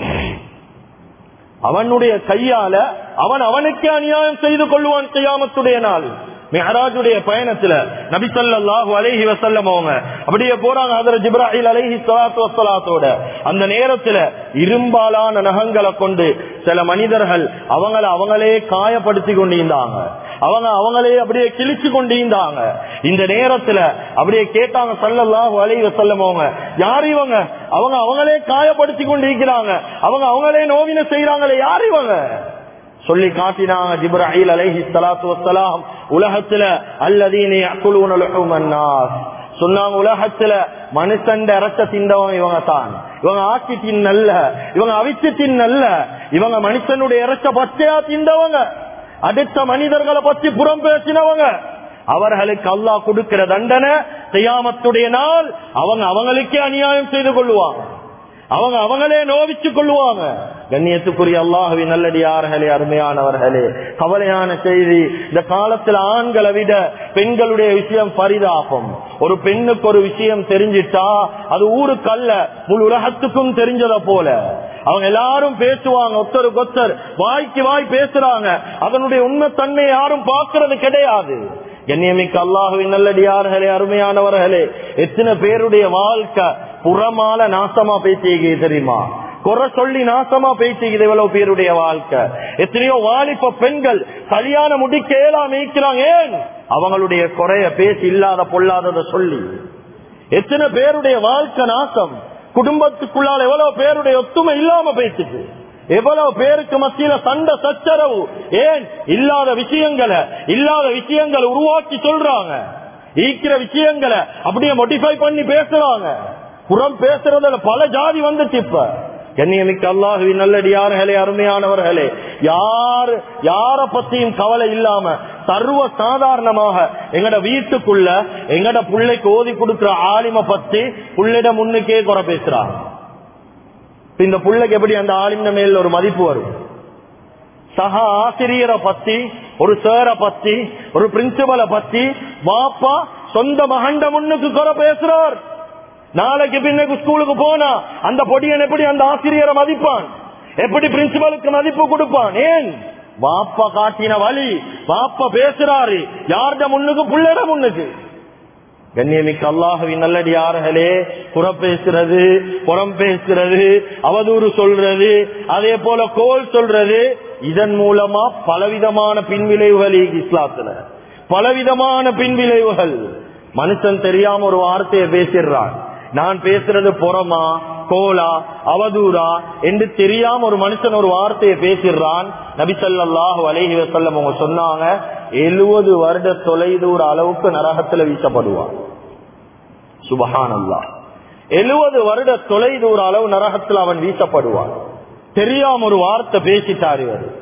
அவனுடைய கையால அவன் அவனுக்கே அநியாயம் செய்து கொள்வான் செய்யாமத்துடைய நாள் மெஹராஜுடைய பயணத்துல நபி ஸல்லல்லாஹு அலைஹி வஸல்லம் அவங்க அப்படியே போறாங்க ஹஜ்ரத் ஜிப்ராஹில் அலைஹி ஸலாத்து வஸ்ஸலாத்தோட அந்த நேரத்துல இரும்பாலான நகங்களை கொண்டு சில மனிதர்கள் அவங்கள அவங்களே காயப்படுத்தி கொண்டிருந்தாங்க அவங்க அவங்களே அப்படியே கிழிச்சு கொண்டிருந்தாங்க இந்த நேரத்துல அப்படியே கேட்டாங்க ஸல்லல்லாஹு அலைஹி வஸல்லம் அவங்க யார் இவங்க அவங்க அவங்களே காயப்படுத்தி கொண்டிருக்கிறாங்க அவங்க அவங்களே நோவின செய்யறாங்களே யார் இவங்க சொல்லி காட்டினாங்க ஜிப்ராஹில் அலைஹி ஸலாத்து வஸ்ஸலாம் உலகத்துல அல்லதீன யஅகுலூன லுஹுமன் நாஸ் சொன்னாங்க உலகத்துல மனுஷண்ட இறச்ச திண்டவங்க இவங்க தான் இவங்க ஆக்கி தின்னல்ல இவங்க அவிச்சு தின்னல்ல இவங்க மனுஷனுடைய இறச்ச பச்சையா திண்டவங்க அடுத்த மனிதர்களை பற்றி புறம் பேசினவங்க அவர்களுக்கு அல்லாஹ் கொடுக்கிற தண்டனை செய்யாமத்துடைய நாள் அவங்க அவங்களுக்கே அநியாயம் செய்து கொள்ளுவாங்க அவங்க அவங்களே நோவிச்சு கொள்ளுவாங்க கண்ணியத்துக்குரிய அல்லாஹுவின் நல்லடியார்களே அருமையானவர்களே கவலையான செய்தி இந்த காலத்துல ஆண்களை விட பெண்களுடைய விஷயம் பரிதாபம் ஒரு பெண்ணுக்கு ஒரு விஷயம் தெரிஞ்சிட்டா அது ஊருக்கு அல்ல முழு உலகத்துக்கும் தெரிஞ்சத போல அவங்க எல்லாரும் பேசுவாங்க ஒத்தருக்கு ஒத்தர் வாய்க்கு வாய் பேசுறாங்க அதனுடைய உண்மைத்தன்மை யாரும் பார்க்கறது கிடையாது கண்ணியமிக்க அல்லாஹுவின் நல்லடியார்களே அருமையானவர்களே எத்தனை பேருடைய வாழ்க்கை புறமால நாசமா பேசியது தெரியுமா குறை சொல்லி நாசமா பேசிக்குது இவ்வளவு பேருடைய வாழ்க்கை எத்தனையோ வாலிப பெண்கள் கல்யாணம் முடிக்க ஏலாம் இருக்கிறாங்க ஏன் அவங்களுடைய குறைய பேசி இல்லாத பொல்லாதத சொல்லி எத்தனை பேருடைய வாழ்க்கை நாசம் குடும்பத்துக்குள்ளால எவ்வளவு பேருடைய ஒத்துமை இல்லாம பேசிட்டு எவ்வளவு பேருக்கு மத்தியில சண்டை சச்சரவு ஏன் இல்லாத விஷயங்களை இல்லாத விஷயங்களை உருவாக்கி சொல்றாங்க ஈக்கிற விஷயங்களை அப்படியே மோடிஃபை பண்ணி பேசுறாங்க புறம் பேசுறதுல பல ஜாதி வந்துச்சு இப்ப கண்ணியமிக்க அல்லாஹுவின் நல்லடியார்களே அருமையானவர்களே யார் யார பத்தியும் கவலை இல்லாம சர்வ சாதாரணமாக எங்கட வீட்டுக்குள்ள எங்கட பிள்ளைக்கு ஓதி கொடுக்கிற ஆலிம பத்தி புள்ளிட முன்னுக்கே குறை பேசுறாங்க இப்ப இந்த புள்ளைக்கு எப்படி அந்த ஆலிமின மேல ஒரு மதிப்பு வரும் சக ஆசிரியரை பத்தி ஒரு சேர பத்தி ஒரு பிரின்சிபலை பத்தி வாப்பா சொந்த மகண்ட முன்னுக்கு குறை பேசுறார் நாளைக்கு பின்னுக்கு ஸ்கூலுக்கு போனா அந்த பொடியன் எப்படி அந்த ஆசிரியரை மதிப்பான் எப்படி பிரின்சிபலுக்கு மதிப்பு கொடுப்பான் ஏன் வாப்பா காட்டின வழி வாப்பா பேசுறாரு யார்ட முன்னுக்கு புள்ளட முன்னுக்கு கண்ணியமிக்க அல்லாஹுவின் நல்லடியார்களே புறம் பேசுறது புறம் பேசுறது அவதூறு சொல்றது அதே போல கோல் சொல்றது இதன் மூலமா பலவிதமான பின்விளைவுகள் இஸ்லாத்துல பலவிதமான பின்விளைவுகள் மனுஷன் தெரியாம ஒரு வார்த்தையை பேசிடுறான் நான் பேசுறது புறமா கோலா அவதூறா என்று தெரியாம ஒரு மனுஷன் ஒரு வார்த்தையை பேசிடுறான் நபிசல்லாஹு அலைஹி வசல்லம் அவங்க சொன்னாங்க எழுபது வருட தொலைதூர அளவுக்கு நரகத்துல வீசப்படுவான் சுபஹான் அல்லா எழுபது வருட தொலைதூர அளவு நரகத்தில் அவன் வீசப்படுவான் தெரியாம ஒரு வார்த்தை பேசிட்டார் இவர்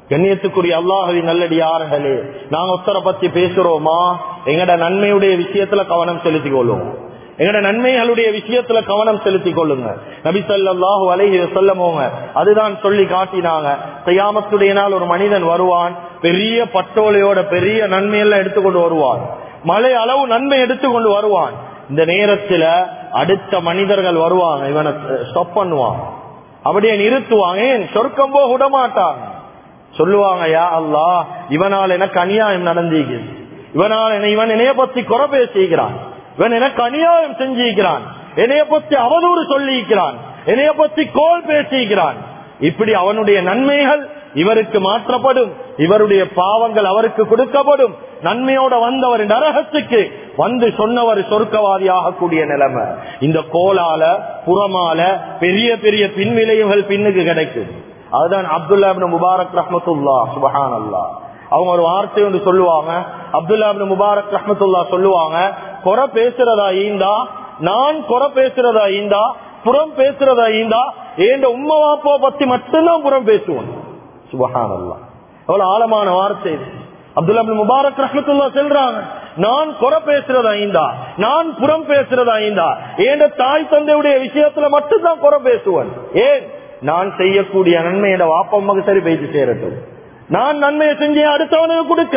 கண்ணியத்துக்குரிய அல்லாஹவி நல்லடியார்களே நாங்க ஒத்தரை பத்தி பேசுறோமா எங்கட நன்மையுடைய விஷயத்துல கவனம் செலுத்திக் கொள்ளுவோம் எங்கட நன்மைகளுடைய விஷயத்துல கவனம் செலுத்திக் கொள்ளுங்க நபி ஸல்லல்லாஹு அலைஹி வஸல்லமோங்க அதுதான் சொல்லி காட்டினாங்க கியாமத்துடைய நாள் ஒரு மனிதன் வருவான் பெரிய பட்டோலையோட பெரிய நன்மையெல்லாம் எடுத்துக்கொண்டு வருவான் மழை அளவு நன்மை எடுத்துக்கொண்டு வருவான் இந்த நேரத்துல அடுத்த மனிதர்கள் வருவாங்க இவனை ஸ்டாப் பண்ணுவான் அப்படியே நிறுத்துவாங்க ஏன் சொர்க்கம் போக விட மாட்டாங்க சொல்லுவாங்க யா அல்லாஹ் இவனால் எனக்கு அநியாயம் நடந்திருக்குது இவனால் என்னை- இவன் என்னைய பத்தி குறை பேசிக்கிறான் இவன் எனக்கு அநியாயம் செஞ்சிருக்கிறான் என்னைய பத்தி அவதூறு சொல்லியிருக்கிறான் என்னைய பத்தி கோல் பேசியிருக்கிறான் இப்படி அவனுடைய நன்மைகள் இவருக்கு மாற்றப்படும் இவருடைய பாவங்கள் அவருக்கு கொடுக்கப்படும் நன்மையோட வந்தவர் நரகத்துக்கு வந்து சொன்னவர் சொர்க்கவாதியாக கூடிய நிலைமை இந்த கோலால புறமால பெரிய பெரிய பின்விளைவுகள் பின்னுக்கு கிடைக்கும் அதுதான் அப்துல்லா இப்னு முபாரக் ரஹ்மத்துல்லா சுபஹான் அவங்க ஒரு வார்த்தை ஒன்று சொல்லுவாங்க அப்துல்லா இப்னு முபாரக் ரஹ்மத்துல்லா சொல்லுவாங்க குறை பேசுறதா ஈந்தா நான் குறை பேசுறதா ஈந்தா புறம் பேசுறதா ஈந்தா ஏண்ட உம்மா வாப்பா பத்தி மட்டும்தான் புறம் பேசுவோம் சுபஹான் எவ்வளவு ஆழமான வார்த்தை இது அப்துல்லா இப்னு முபாரக் ரஹ்மத்துல்லா சொல்றாங்க நான் குறை பேசுறதா ஐந்தா நான் புறம் பேசுறதா ஐந்தா ஏண்ட தாய் தந்தையுடைய விஷயத்துல மட்டும்தான் குறை பேசுவேன் ஏன் நான் செய்யக்கூடிய நன்மை என் வாப்பம்மாக்கு சரி பேசி சேரட்டும் நான் நன்மையை செஞ்சு அடுத்தவனுக்கு கொடுக்க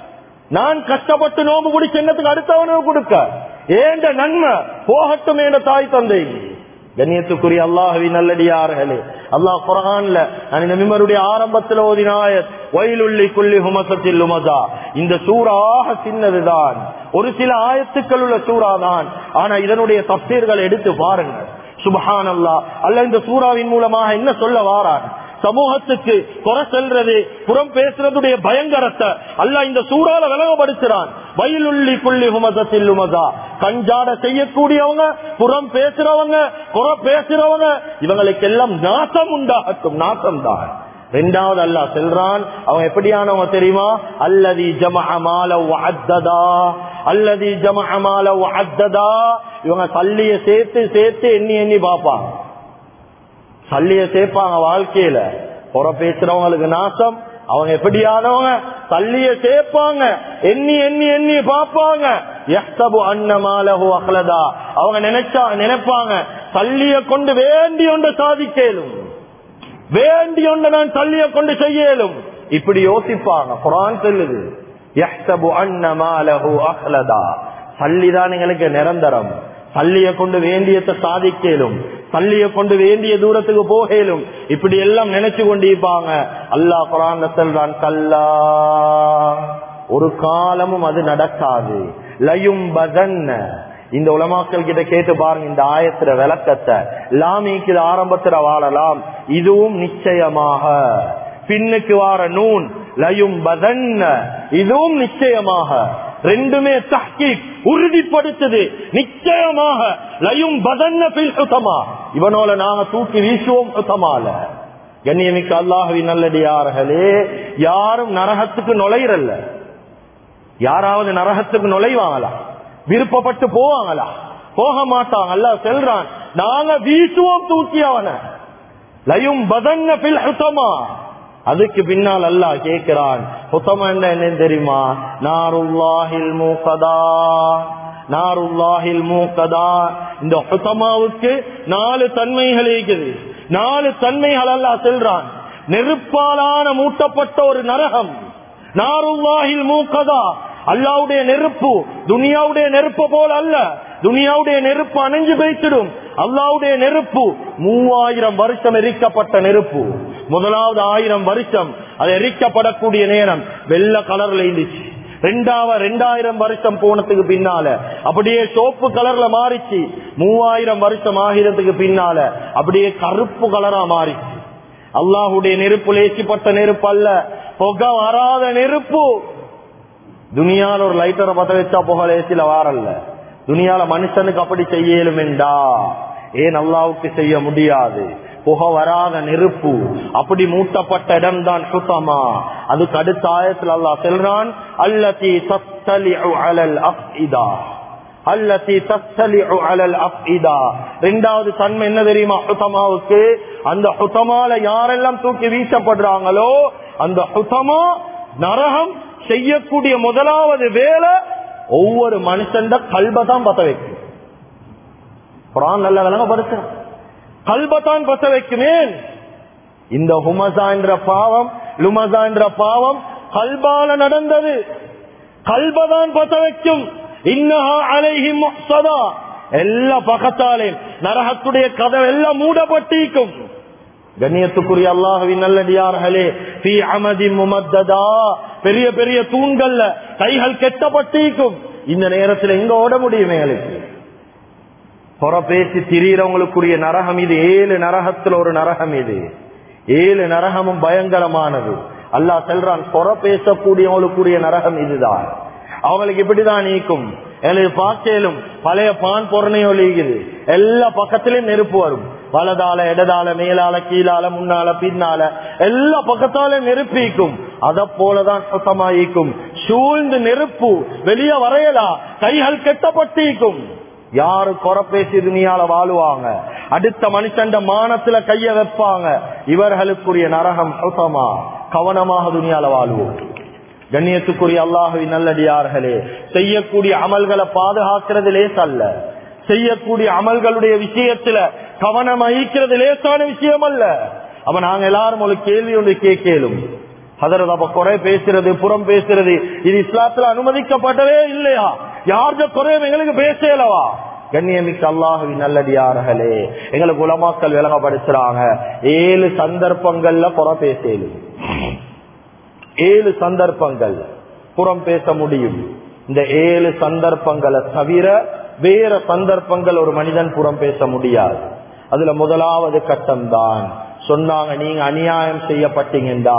நான் கஷ்டப்பட்டு நோம்பு குடிச்சு என்னத்துக்கு அடுத்தவனுக்கு கொடுக்க ஏண்ட நன்மை போகட்டும் என்ற தாய் தந்தை கண்ணியத்துக்குரிய அல்லாஹவி நல்லடியார்களே அல்லாஹ் குரான்ல நான் இந்த மிம்மருடைய ஆரம்பத்தில் ஓதினாயத் வயலுள்ளி குள்ளி ஹுமசத்தில் உமதா இந்த சூறாக சின்னதுதான் ஒரு சில ஆயத்துக்கள் உள்ள சூறா தான் ஆனா இதனுடைய தப்சீர்களை எடுத்து பாருங்க சுபஹான் அல்லா அல்ல இந்த சூறாவின் மூலமாக என்ன சொல்ல வாரான் சமூகத்துக்கு குறை செல்றது புறம் பேசுறதுடைய பயங்கரத்தை அல்ல இந்த சூறால விலகப்படுத்துறான் வயலுள்ளி புள்ளி ஹுமதத்தில் உமதா கஞ்சாட செய்யக்கூடியவங்க புறம் பேசுறவங்க குறை பேசுறவங்க இவங்களுக்கு எல்லாம் நாசம் உண்டாகட்டும் நாசம் தான் ரெண்டாவது அல்லா செல்றான் அவன் எப்படியானவங்க தெரியுமா அல்லதி ஜமஅமால அத்ததா அல்லதி ஜமஅமால அத்ததா இவங்க சல்லிய சேர்த்து சேர்த்து எண்ணி எண்ணி பாப்பாங்க சல்லிய சேர்ப்பாங்க வாழ்க்கையில புற பேசுறவங்களுக்கு நாசம் அவங்க எப்படியானவங்க தள்ளிய சேர்ப்பாங்க எண்ணி எண்ணி எண்ணி பாப்பாங்க எஸ்தபு அன்னமாலஹு அஹ்லதா அவங்க நினைச்சா நினைப்பாங்க தள்ளிய கொண்டு வேண்டி ஒன்று சாதிக்கலும் வேண்டி ஒன்று நான் தள்ளிய கொண்டு செய்யலும் இப்படி யோசிப்பாங்க குரான் சொல்லுது எஸ்தபு அன்னமாலஹு அஹ்லதா சல்லிதான் எங்களுக்கு நிரந்தரம் பள்ளிய கொண்டு வேண்டியத்தை சாதிக்கலும் பள்ளிய கொண்டு வேண்டிய தூரத்துக்கு போகலும் இப்படி எல்லாம் நினைச்சு கொண்டிருப்பாங்க அல்லாஹ் குரான் செல்றான் கல்லா ஒரு காலமும் அது நடக்காது லயும் பதன்ன இந்த உலமாக்கள் கிட்ட கேட்டு பாருங்க இந்த ஆயத்துல விளக்கத்தை லாமிக்கு ஆரம்பத்துல வாழலாம் இதுவும் நிச்சயமாக பின்னுக்கு வார நூன் லயும் பதன்ன இதுவும் நிச்சயமாக ரெண்டுமே தஹ்கீக் உறுதிப்படுத்துது நிச்சயமாக லயும் பதன்ன பில் சுத்தமா இவனோல நாங்க தூக்கி வீசுவோம் சுத்தமால கண்ணியமிக்க அல்லாஹவி நல்லடியார்களே யாரும் நரகத்துக்கு நுழையிறல்ல யாராவது நரகத்துக்கு நுழைவாங்களா விருப்பப்பட்டு போவாங்களா போக மாட்டாங்க அல்ல செல்றான் நாங்க வீசுவோம் தூக்கி அவன லயும் பதன்ன பில் சுத்தமா அதுக்கு பின்னால் அல்லாஹ் கேட்கிறான் புத்தம என்ன தெரியுமா நாருல்லாஹில் மூக்கதா நாருல்லாஹில் மூக்கதா இந்த ஹுத்தமாவுக்கு நாலு தன்மைகள் இருக்குது நாலு தன்மைகள் அல்லாஹ் செல்றான் நெருப்பாலான மூட்டப்பட்ட ஒரு நரகம் நாருல்லாஹில் மூக்கதா அல்லாவுடைய நெருப்பு துனியாவுடைய நெருப்பு போல அல்ல துனியாவுடைய நெருப்பு அணைஞ்சு வைத்திடும் அல்லாவுடைய நெருப்பு மூவாயிரம் வருஷம் எரிக்கப்பட்ட நெருப்பு முதலாவது ஆயிரம் வருஷம் அது எரிக்கப்படக்கூடிய நேரம் வெள்ள கலர்ல இருந்துச்சு ரெண்டாவது ரெண்டாயிரம் வருஷம் போனதுக்கு பின்னால அப்படியே சோப்பு கலர்ல மாறிச்சு மூவாயிரம் வருஷம் ஆகிறதுக்கு பின்னால அப்படியே கருப்பு கலரா மாறிச்சு அல்லாஹுடைய நெருப்பு லேசிப்பட்ட நெருப்பு அல்ல புகை வராத நெருப்பு துனியால ஒரு லைட்டரை பத்த வச்சா புகை லேசில வாரல்ல துனியால மனுஷனுக்கு அப்படி செய்யலும் என்றா ஏன் அல்லாவுக்கு செய்ய முடியாது புகை வராத நெருப்பு அப்படி மூட்டப்பட்ட இடம் தான் சுத்தமா அதுக்கு அடுத்த ஆயத்தில் அல்லாஹ் செல்றான் அல்லதி தத்தலி அலல் அஃஇதா அல்லதி தத்தலி அலல் அஃஇதா ரெண்டாவது தன்மை என்ன தெரியுமா ஹுத்தமாவுக்கு அந்த ஹுத்தமால யாரெல்லாம் தூக்கி வீசப்படுறாங்களோ அந்த ஹுதமா நரகம் செய்யக்கூடிய முதலாவது வேலை ஒவ்வொரு மனுஷன் கல்ப தான் பத்த வைக்கும் குரான் நல்ல விளங்கப்படுத்த கல்பத்தான் பத்த வைக்குமே இந்த ஹுமசா என்ற பாவம் லுமசா என்ற பாவம் கல்பால நடந்தது கல்பதான் பத்த வைக்கும் இன்னஹா அலைஹிம் சதா எல்லா பக்கத்தாலே நரகத்துடைய கதவு எல்லாம் மூடப்பட்டிருக்கும் கண்ணியத்துக்குரிய அல்லாஹுவின் நல்லடியார்களே பி அமதி முமத்ததா பெரிய பெரிய தூண்கள்ல கைகள் கெட்டப்பட்டிருக்கும் இந்த நேரத்தில் எங்க ஓட முடியும் எங்களுக்கு புற பேசி திரியறவங்களுக்குரிய நரகம் இது ஏழு நரகத்துல ஒரு நரகம் இது ஏழு நரகமும் பயங்கரமானது அல்லாஹ் செல்றான் புற பேசக்கூடியவங்களுக்குரிய நரகம் இதுதான் அவங்களுக்கு இப்படிதான் நீக்கும் எனக்கு பார்க்கலும் பழைய பான் பொருணையோ லீகுது எல்லா பக்கத்திலயும் நெருப்பு வரும் வலதால இடதால மேலால கீழால முன்னால பின்னால எல்லா பக்கத்தாலும் நெருப்பிக்கும் அத போலதான் சுத்தமாயிக்கும் சூழ்ந்து நெருப்பு வெளியே வரையலா கைகள் கெட்டப்பட்டிருக்கும் யாரு குறை பேசி துணியால வாழுவாங்க அடுத்த மனுஷன் மானத்துல கைய வைப்பாங்க இவர்களுக்குரிய நரகம் சுத்தமா கவனமாக துணியால வாழுவோம் கண்ணியத்துக்குரிய அல்லாஹுவின் நல்லடியார்களே செய்யக்கூடிய அமல்களை பாதுகாக்கிறது லேசல்ல செய்யக்கூடிய அமல்களுடைய விஷயத்துல கவனம் அழிக்கிறது லேசான விஷயம் அல்ல அப்ப நாங்க எல்லாரும் ஒரு கேள்வி ஒன்று கேட்கலும் அதற்கு அப்ப குறை பேசுறது புறம் பேசுறது இது இஸ்லாத்துல அனுமதிக்கப்பட்டவே இல்லையா யார்த குறையும் எங்களுக்கு பேசலவா கண்ணியமிக்க அல்லாஹுவின் நல்லடியார்களே எங்களுக்கு உலமாக்கள் விளங்கப்படுத்துறாங்க ஏழு சந்தர்ப்பங்கள்ல குறை பேசலும் ஏழு சந்தர்ப்பங்கள் புறம் பேச முடியும் இந்த ஏழு சந்தர்ப்பங்களை தவிர வேற சந்தர்ப்பங்கள் ஒரு மனிதன் புறம் பேச முடியாது அதுல முதலாவது கட்டம் தான் சொன்னாங்க நீங்க அநியாயம் செய்யப்பட்டீங்கடா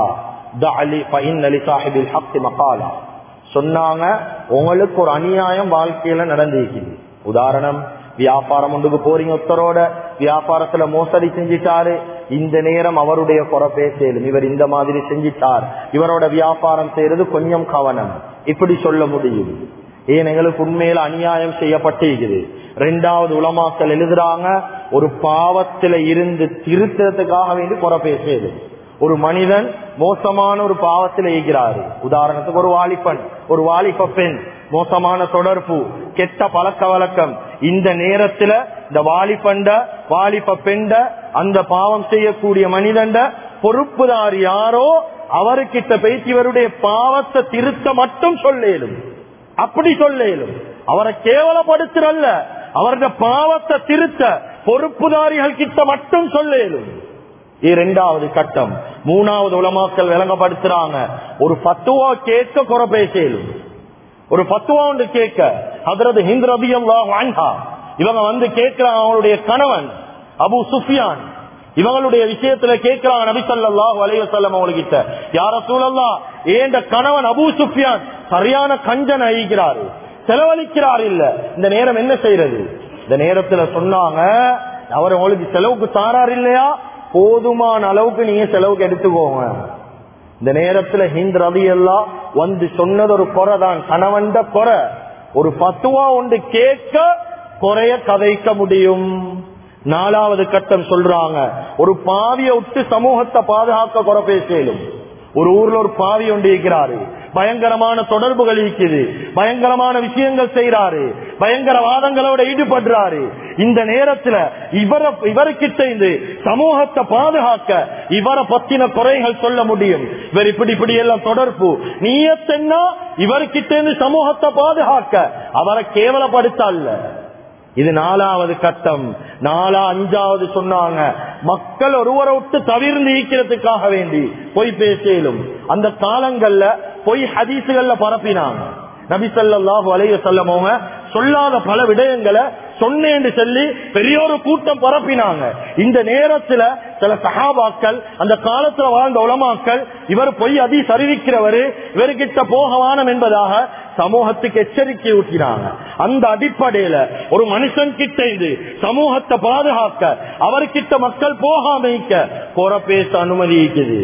சொன்னாங்க உங்களுக்கு ஒரு அநியாயம் வாழ்க்கையில நடந்திருக்குது உதாரணம் வியாபாரம் ஒன்றுக்கு போறீங்க ஒருத்தரோட வியாபாரத்துல மோசடி செஞ்சிட்டாரு இந்த நேரம் அவருடைய குறை பேசலும் இவர் இந்த மாதிரி செஞ்சிட்டார் இவரோட வியாபாரம் செய்யறது கொஞ்சம் கவனம் இப்படி சொல்ல முடியும் ஏன் எங்களுக்கு உண்மையில அநியாயம் செய்யப்பட்டிருக்குது ரெண்டாவது உலமாக்கள் எழுதுறாங்க ஒரு பாவத்தில இருந்து திருத்தத்துக்காக வேண்டி குறை பேசுது ஒரு மனிதன் மோசமான ஒரு பாவத்தில் ஈகிறாரு உதாரணத்துக்கு ஒரு வாலிபன் ஒரு வாலிப பெண் மோசமான தொடர்பு கெட்ட பழக்க வழக்கம் இந்த நேரத்துல இந்த வாலிபண்ட வாலிப பெண்ட அந்த பாவம் செய்யக்கூடிய மனிதண்ட பொறுப்புதார் யாரோ அவருக்கிட்ட பேசி இவருடைய பாவத்தை திருத்த மட்டும் சொல்லேலும் அப்படி சொல்லேலும் அவரை கேவலப்படுத்துறல்ல அவருடைய பாவத்தை திருத்த பொறுப்புதாரிகள் கிட்ட மட்டும் சொல்லேலும் இரண்டாவது கட்டம் மூணாவது உலமாக்கள் விளங்கப்படுத்துறாங்க ஒரு பத்துவா கேட்க குறை பேசலும் ஒரு பத்துவா ஒன்று கேட்க அதரது ஹிந்த் ரபி வாங்கா இவங்க வந்து கேட்கிறாங்க அவங்களுடைய கணவன் அபு சுஃபியான் இவங்களுடைய விஷயத்துல கேட்கிறாங்க நபி ஸல்லல்லாஹு அலைஹி வஸல்லம் அவங்ககிட்ட யார சூழல்லா ஏண்ட கணவன் அபு சுஃபியான் சரியான கஞ்சன் அழிக்கிறாரு செலவழிக்கிறார் இல்ல இந்த நேரம் என்ன செய்யறது இந்த நேரத்துல சொன்னாங்க அவர் உங்களுக்கு செலவுக்கு தாரார் இல்லையா போதுமான அளவுக்கு நீங்க செலவுக்கு எடுத்துக்கோங்க இந்த நேரத்துல ஹிந்த் ரவி எல்லாம் வந்து சொன்னது ஒரு குறை தான் கணவன்ட குறை ஒரு பத்துவா ஒன்று கேட்க குறைய கதைக்க முடியும் நாலாவது கட்டம் சொல்றாங்க ஒரு பாவிய விட்டு சமூகத்தை பாதுகாக்க குறை பேசலும் ஒரு ஊர்ல ஒரு பாவி ஒன்று இருக்கிறாரு பயங்கரமான தொடர்புகள் இருக்குது பயங்கரமான விஷயங்கள் செய்யறாரு பயங்கரவாதங்களோட ஈடுபடுறாரு இந்த நேரத்துல இவர இவருக்கிட்ட இருந்து சமூகத்தை பாதுகாக்க இவரை பத்தின குறைகள் சொல்ல முடியும் இவர் இப்படி இப்படி எல்லாம் தொடர்பு நீயத்தென்னா இவருக்கிட்ட இருந்து சமூகத்தை பாதுகாக்க அவரை கேவலப்படுத்த அல்ல இது நாலாவது கட்டம் நாலா அஞ்சாவது சொன்னாங்க மக்கள் ஒருவரை விட்டு தவிர்ந்து ஈக்கிறதுக்காக வேண்டி பொய் பேசலும் அந்த காலங்கள்ல பொய் ஹதீசுகள்ல பரப்பினாங்க நபி ஸல்லல்லாஹு அலைஹி வஸல்லம் அவங்க சொல்லாத பல விடயங்களை சொன்னேன்னு சொல்லி பெரிய ஒரு கூட்டம் பரப்பினாங்க இந்த நேரத்துல சில சகாபாக்கள் அந்த காலத்துல வாழ்ந்த உலமாக்கள் இவர் பொய் அதி சரிவிக்கிறவரு இவர்கிட்ட போகவானம் என்பதாக சமூகத்துக்கு எச்சரிக்கை ஊட்டினாங்க அந்த அடிப்படையில ஒரு மனுஷன் கிட்ட இருந்து சமூகத்தை பாதுகாக்க அவர்கிட்ட மக்கள் போகாமைக்க குற பேச அனுமதி இருக்குது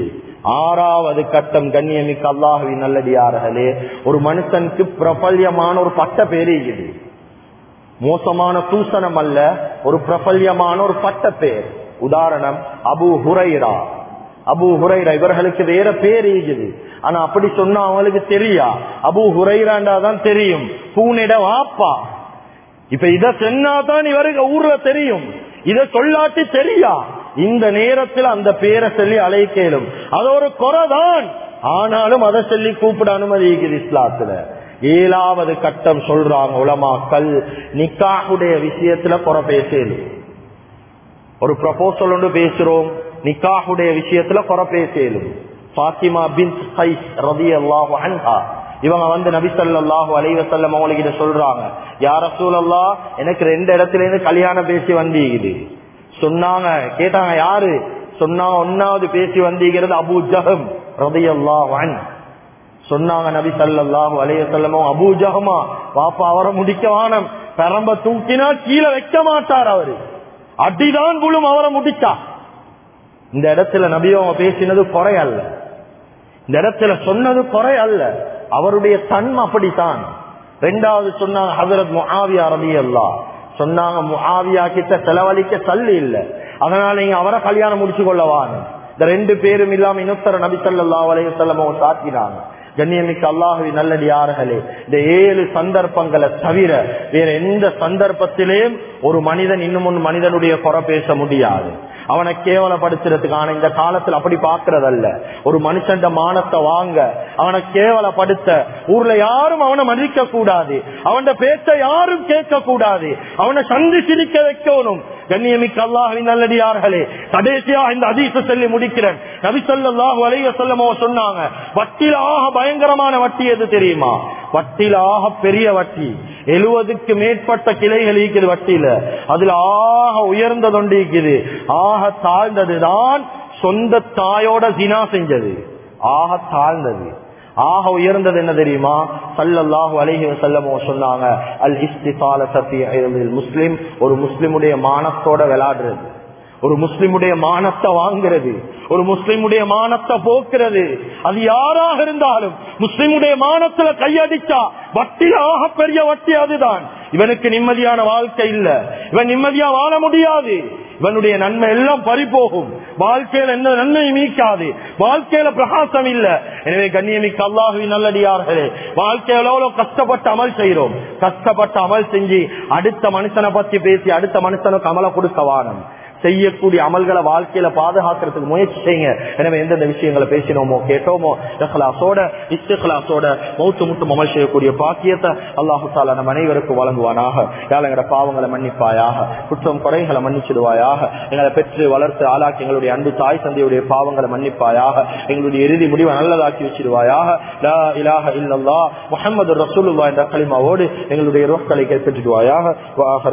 ஆறாவது கட்டம் கண்ணியமிக்க அல்லாஹுவின் நல்லடியார்களே ஒரு மனுஷனுக்கு பிரபல்யமான ஒரு பட்ட பேரு இருக்குது மோசமான தூசணம் அல்ல ஒரு பிரபல்யமான ஒரு பட்ட பேர் உதாரணம் அபு ஹுரைரா அபு ஹுரைரா இவர்களுக்கு வேற பேர் இருக்குது ஆனா அப்படி சொன்னா அவங்களுக்கு தெரியா அபு ஹுரைராண்டா தான் தெரியும் பூனிட வாப்பா இப்ப இத சொன்னாதான் இவருக்கு ஊர்ல தெரியும் இத சொல்லாட்டி தெரியா இந்த நேரத்தில் அந்த பேரை சொல்லி அழைக்கலும் அது ஒரு குறைதான் ஆனாலும் அதை சொல்லி கூப்பிட அனுமதி இருக்குது இஸ்லாத்துல ஏழாவது கட்டம் சொல்றாங்க உலமாக்கல் நிக்காஹுடைய விஷயத்துல குறை பேசலும் ஒரு ப்ரொபோசல் ஒன்று பேசுறோம் நிக்காஹுடைய விஷயத்துல குறை பேசலும் பாத்திமா பின் கைஸ் ரதி அல்லாஹு அன்ஹா இவங்க வந்து நபி ஸல்லல்லாஹு அலைஹி வஸல்லம் அவங்களுக்கு சொல்றாங்க யா ரசூலல்லாஹ் எனக்கு ரெண்டு இடத்துல இருந்து கல்யாணம் பேசி வந்தீங்குது சொன்னாங்க கேட்டாங்க யாரு சொன்னாங்க ஒன்னாவது பேசி வந்தீங்கிறது அபூ ஜஹம் ரலியல்லாஹு அன்ஹு சொன்னாங்க நபி ஸல்லல்லாஹு அலைஹி வஸல்லம் அபூ ஜஹமா பாப்பா அவரை முடிக்க வானம் பெரம்ப தூக்கினா கீழே வைக்க மாட்டார் அவரு அடிதான் குழும் அவரை முடிச்சா இந்த இடத்துல நபி அவங்க பேசினது குறை அல்ல இந்த இடத்துல சொன்னது குறை அல்ல அவருடைய தன்மை அப்படித்தான் ரெண்டாவது சொன்னாங்க ஹசரத் முஹாவியா ரபி அல்லா சொன்னாங்க முஹாவியா கிட்ட செலவழிக்க சல்லி இல்ல அதனால நீங்க அவரை கல்யாணம் முடிச்சு கொள்ளவான் இந்த ரெண்டு பேரும் இல்லாம இன்னொருத்தர நபி சல்லா அலைய செல்லமோ சாத்தினாங்க கண்ணியமிக்க அல்லாஹுவி நல்லடியார்களே இந்த ஏழு சந்தர்ப்பங்களை தவிர வேற எந்த சந்தர்ப்பத்திலேயும் ஒரு மனிதன் இன்னும் ஒரு மனிதனுடைய குறை பேச முடியாது அவனை கேவலப்படுத்துறதுக்கான இந்த காலத்துல அப்படி பாக்குறதல்ல ஒரு மனுஷன் மானத்தை வாங்க அவனை கேவலப்படுத்த ஊர்ல யாரும் அவனை மதிக்க கூடாது அவன் பேச்ச யாரும் கேட்க கூடாது அவனை சந்தி சிரிக்க வைக்கணும் கண்ணியமிக்க அல்லாஹின் நல்லடியார்களே கடைசியா இந்த அதிச சொல்லி முடிக்கிறேன் நபி சொல்லாஹு அலைய சொல்லமோ சொன்னாங்க வட்டில ஆக பயங்கரமான வட்டி எது தெரியுமா வட்டில ஆக பெரிய வட்டி எழுவதுக்கு மேற்பட்ட கிளைகள் இருக்குது வட்டியில அதுல ஆக உயர்ந்தது ஒன்று இருக்குது ஆக தாழ்ந்ததுதான் சொந்த தாயோட ஜினா செஞ்சது ஆக தாழ்ந்தது ஆக உயர்ந்தது என்ன தெரியுமா சல்லல்லாஹு அலைஹி வஸல்லமோ சொன்னாங்க அல் இஸ்திகால முஸ்லிம் ஒரு முஸ்லிமுடைய மானத்தோட விளையாடுறது ஒரு முஸ்லிமுடைய மானத்தை வாங்குறது ஒரு முஸ்லிமுடைய மானத்தை போக்குறது அது யாராக இருந்தாலும் முஸ்லிமுடைய மானத்துல கையடிச்சா வட்டியாக பெரிய வட்டி அதுதான் இவனுக்கு நிம்மதியான வாழ்க்கை இல்ல இவன் நிம்மதியா வாழ முடியாது இவனுடைய நன்மை எல்லாம் பறிபோகும் வாழ்க்கையில எந்த நன்மை மீக்காது வாழ்க்கையில பிரகாசம் இல்ல எனவே கண்ணியமிக்க அல்லாஹுவி நல்லடியார்களே வாழ்க்கையில எவ்வளவு கஷ்டப்பட்டு அமல் செய்யறோம் கஷ்டப்பட்டு அமல் செஞ்சு அடுத்த மனுஷனை பத்தி பேசி அடுத்த மனுஷனுக்கு அமல கொடுக்க வானம் செய்யக்கூடிய அமல்களை வாழ்க்கையில பாதுகாக்கிறதுக்கு முயற்சி செய்யுங்க எனவே எந்தெந்த விஷயங்களை பேசினோமோ கேட்டோமோ இஹ்லாசோட இஸ்திஹ்லாசோட மௌத்து முட்டும் அமல் செய்யக்கூடிய பாக்கியத்தை அல்லாஹு தாலா நம் அனைவருக்கும் வழங்குவானாக யாழ் எங்களோட பாவங்களை மன்னிப்பாயாக குற்றம் குறைகளை மன்னிச்சிடுவாயாக எங்களை பெற்று வளர்த்து ஆளாக்கி எங்களுடைய அன்பு தாய் தந்தையுடைய பாவங்களை மன்னிப்பாயாக எங்களுடைய இறுதி முடிவை நல்லதாக்கி வச்சிடுவாயாக லா இலாஹ இல்லல்லா முஹம்மது ரசூலுல்லாஹ் என்ற களிமாவோடு எங்களுடைய ரோக்களை கைப்பற்றிடுவாயாக